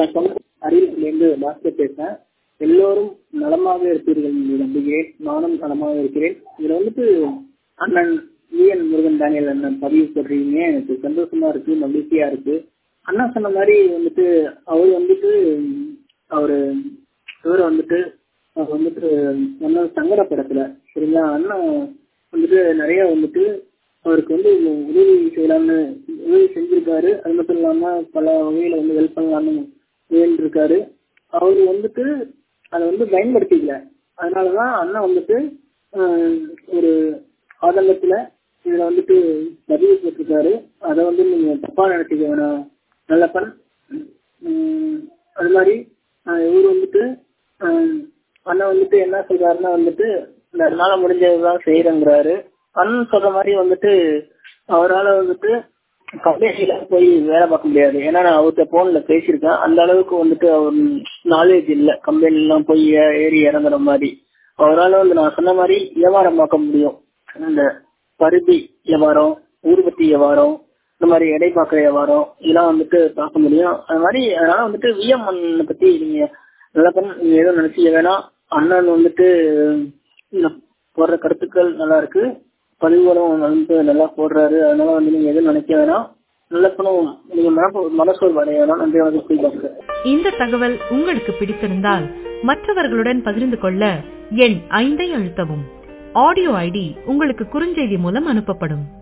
வணக்கம் அரியலூர்லேருந்து பாஸ்கர் பேசுறேன் எல்லோரும் நலமாக இருப்பீர்கள் என்று நம்புகிறேன் நானும் நலமாக இருக்கிறேன் இதுல வந்துட்டு அண்ணன் வி என் முருகன் தானியல் அண்ணன் பதிவு போடுறீங்க எனக்கு சந்தோஷமா இருக்கு மகிழ்ச்சியா இருக்கு அண்ணா சொன்ன மாதிரி வந்துட்டு அவர் வந்துட்டு அவரு இவரை வந்துட்டு அவர் வந்துட்டு சொன்ன சங்கடப்படத்துல சரிங்களா அண்ணா வந்துட்டு நிறைய வந்துட்டு அவருக்கு வந்து உதவி செய்யலாம்னு உதவி செஞ்சிருக்காரு அது மட்டும் இல்லாம பல வகையில வந்து ஹெல்ப் பண்ணலாம்னு முயன்றிருக்காரு அவர் வந்துட்டு அதை வந்து பயன்படுத்திக்கல அதனாலதான் அண்ணா வந்துட்டு ஆஹ், ஒரு ஆதங்கத்துல இதுல வந்துட்டு பதிவு போட்டிருக்காரு அதை வந்து நீங்க தப்பா நினைச்சுக்க வேணாம் நல்ல பண் உம், அது மாதிரி ஆஹ், இவரு வந்துட்டு ஆஹ், அண்ணா வந்துட்டு என்ன சொல்றாருன்னா வந்துட்டு என்னால முடிஞ்சதுதான் செய்யறேங்கிறாரு அண்ணன் சொல்ற மாதிரி வந்துட்டு அவரால வந்துட்டு கம்பெனில போய் வேலை பார்க்க முடியாது ஏன்னா நான் அவர்கிட்ட போன்ல பேசியிருக்கேன் அந்த அளவுக்கு வந்துட்டு அவர் நாலேஜ் இல்ல கம்பெனி எல்லாம் போய் ஏ- ஏறி இறங்குற மாதிரி அவரால வந்து நான் சொன்ன மாதிரி வியாபாரம் பார்க்க முடியும் இந்த பருத்தி வியாபாரம் ஊர்பத்தி வியாபாரம் இந்த மாதிரி எடை பார்க்குற வியாபாரம் இதெல்லாம் வந்துட்டு பார்க்க முடியும் அது மாதிரி அதனால வந்துட்டு விஎம்என் பத்தி நீங்க நல்லா பண்ண நீங்க எதுவும் நினைச்சீங்க வேணாம் அண்ணன் வந்துட்டு இந்த போடுற கருத்துக்கள் நல்லா இருக்கு பதிவுகளும் வந்து நல்லா போடுறாரு அதனால வந்து நீங்க எதுவும் நினைக்க வேணாம் நல்ல பணம் நீங்க மனசு மனசோர்வு அடைய வேணாம் நன்றி வணக்கம் டாக்டர் இந்த தகவல் உங்களுக்கு பிடித்திருந்தால் மற்றவர்களுடன் பகிர்ந்து கொள்ள எண் ஐந்தை அழுத்தவும் ஆடியோ ஐடி உங்களுக்கு குறுஞ்செய்தி மூலம் அனுப்பப்படும்